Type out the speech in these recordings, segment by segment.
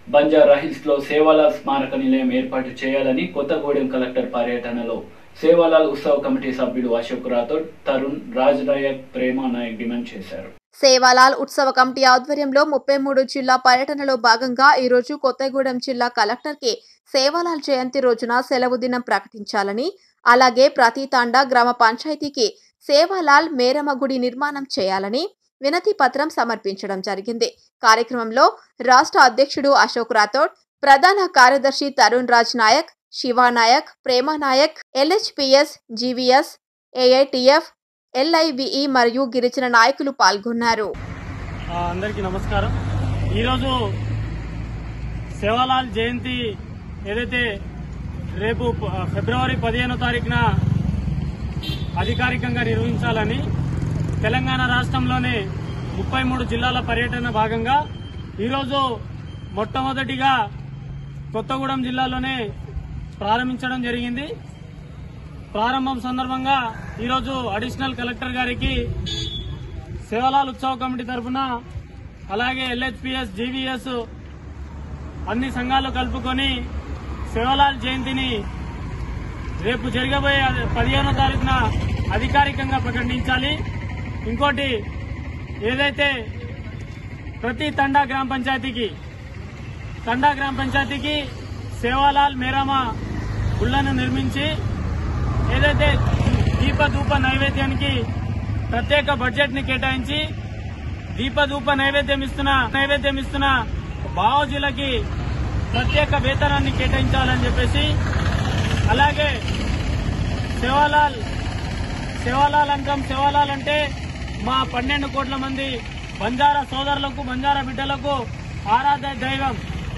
Banjara hills లో సేవాలాల్ స్మారక నిలయం ఏర్పాటు చేయాలని కొత్తగూడెం కలెక్టర్ పర్యటనలో సేవాలాల్ ఉత్సవ కమిటీ సభ్యుడు అశోక్ రాథోడ్ తరుణ్ రాజ్ నాయక్ ప్రేమ నాయక్ డిమాండ్ చేశారు సేవాలాల్ ఉత్సవ కమిటీ ఆధ్వర్యంలో ముప్పై మూడు జిల్లా పర్యటనలో భాగంగా ఈ రోజు కొత్తగూడెం జిల్లా కలెక్టర్కి సేవాలాల్ జయంతి రోజున సెలవు దినం ప్రకటించాలని అలాగే ప్రతి తాండా గ్రామ పంచాయతీకి సేవాలాల్ మేరమ్మ గుడి నిర్మాణం చేయాలని వినతి పత్రం సమర్పించడం జరిగింది కార్యక్రమంలో రాష్ట్ర అధ్యక్షుడు అశోక్ రాథోడ్ ప్రధాన కార్యదర్శి Tarun Raj Nayak Shiva Nayak Prema Nayak LHPS GVS AITF LIVE మరియు గిరిజన నాయకులు పాల్గొన్నారు ఆ, అందరికీ నమస్కారం ఈరోజు సేవాలాల్ జయంతి ఏదైతే రేపు ప- ఫిబ్రవరి పదిహేనో తారీఖున అధికారికంగా నిర్వహించాలని తెలంగాణ రాష్ట్రంలోని ముప్పై మూడు జిల్లాల పర్యటన భాగంగా ఈరోజు మొట్టమొదటిగా కొత్తగూడెం జిల్లాలోనే ప్రారంభించడం జరిగింది ప్రారంభం సందర్భంగా ఈరోజు అడిషనల్ కలెక్టర్ గారికి సేవలాల్ ఉత్సవ కమిటీ తరఫున అలాగే ఎల్హెచ్పిఎస్ జీవీఎస్ అన్ని సంఘాలు కలుపుకొని సేవలాల్ జయంతిని రేపు జరగబోయే పదిహేనో తారీఖున అధికారికంగా ప్రకటించాలి ఇంకోటి ఏదైతే ప్రతి తండా గ్రామ పంచాయతీకి తండా గ్రామ పంచాయతీకి సేవాలాల్ మేరామా గుళ్లను నిర్మించి ఏదైతే దీపధూప నైవేద్యానికి ప్రత్యేక బడ్జెట్ ని కేటాయించి దీపధూప నైవేద్యం ఇస్తున్న నైవేద్యం ఇస్తున్న బావోజీలకి ప్రత్యేక వేతనాన్ని కేటాయించాలని చెప్పేసి అలాగే సేవాలాల్ సేవాలాల్ అంకం సేవాలాల్ అంటే మా పన్నెండు కోట్ల మంది బంజారా సోదరులకు బంజారా బిడ్డలకు ఆరాధ్య దైవం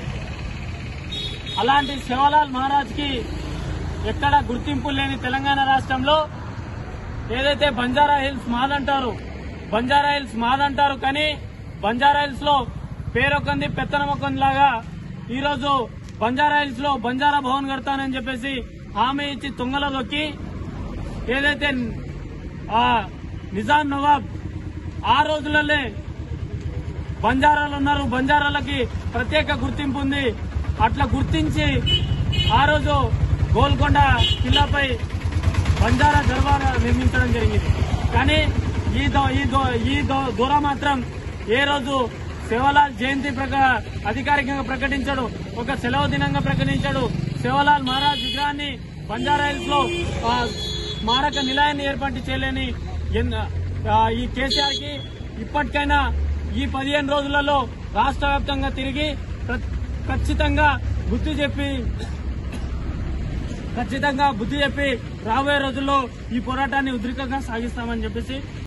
అలాంటి సేవాలాల్ మహారాజ్ కి ఎక్కడ గుర్తింపు లేని తెలంగాణ రాష్ట్రంలో ఏదైతే బంజారా హిల్స్ మాదంటారు బంజారా హిల్స్ మాదంటారు కానీ బంజారా హిల్స్ లో పేరొకంది పెత్తనమొకంది లాగా ఈరోజు బంజారా హిల్స్ లో బంజారా భవన్ కడతానని చెప్పేసి హామీ ఇచ్చి తుంగలో దొక్కి ఏదైతే ఆ నిజాం నవాబ్ ఆ రోజులనే బంజారాలు ఉన్నారు బంజారాలకి ప్రత్యేక గుర్తింపు ఉంది అట్లా గుర్తించి ఆ రోజు గోల్కొండ కిల్లాపై బంజారా దర్బార్ నిర్మించడం జరిగింది కానీ ఈ దో ఈ దో ఈ దో దూర మాత్రం ఏ రోజు శివలాల్ జయంతి ప్రక అధికారికంగా ప్రకటించాడు ఒక సెలవు దినంగా ప్రకటించాడు శివలాల్ మహారాజ్ విగ్రహాన్ని బంజారా హిల్స్ లో ఆ, స్మారక నిలయాన్ని ఏర్పాటు చేయలేని ఎన్- ఆ, ఈ కేసీఆర్ కి ఇప్పటికైనా ఈ పదిహేను రోజులలో రాష్ట్ర వ్యాప్తంగా తిరిగి ప్ర- ఖచ్చితంగా బుద్ధి చెప్పి ఖచ్చితంగా బుద్ధి చెప్పి రాబోయే రోజుల్లో ఈ పోరాటాన్ని ఉద్రిక్తంగా సాగిస్తామని చెప్పేసి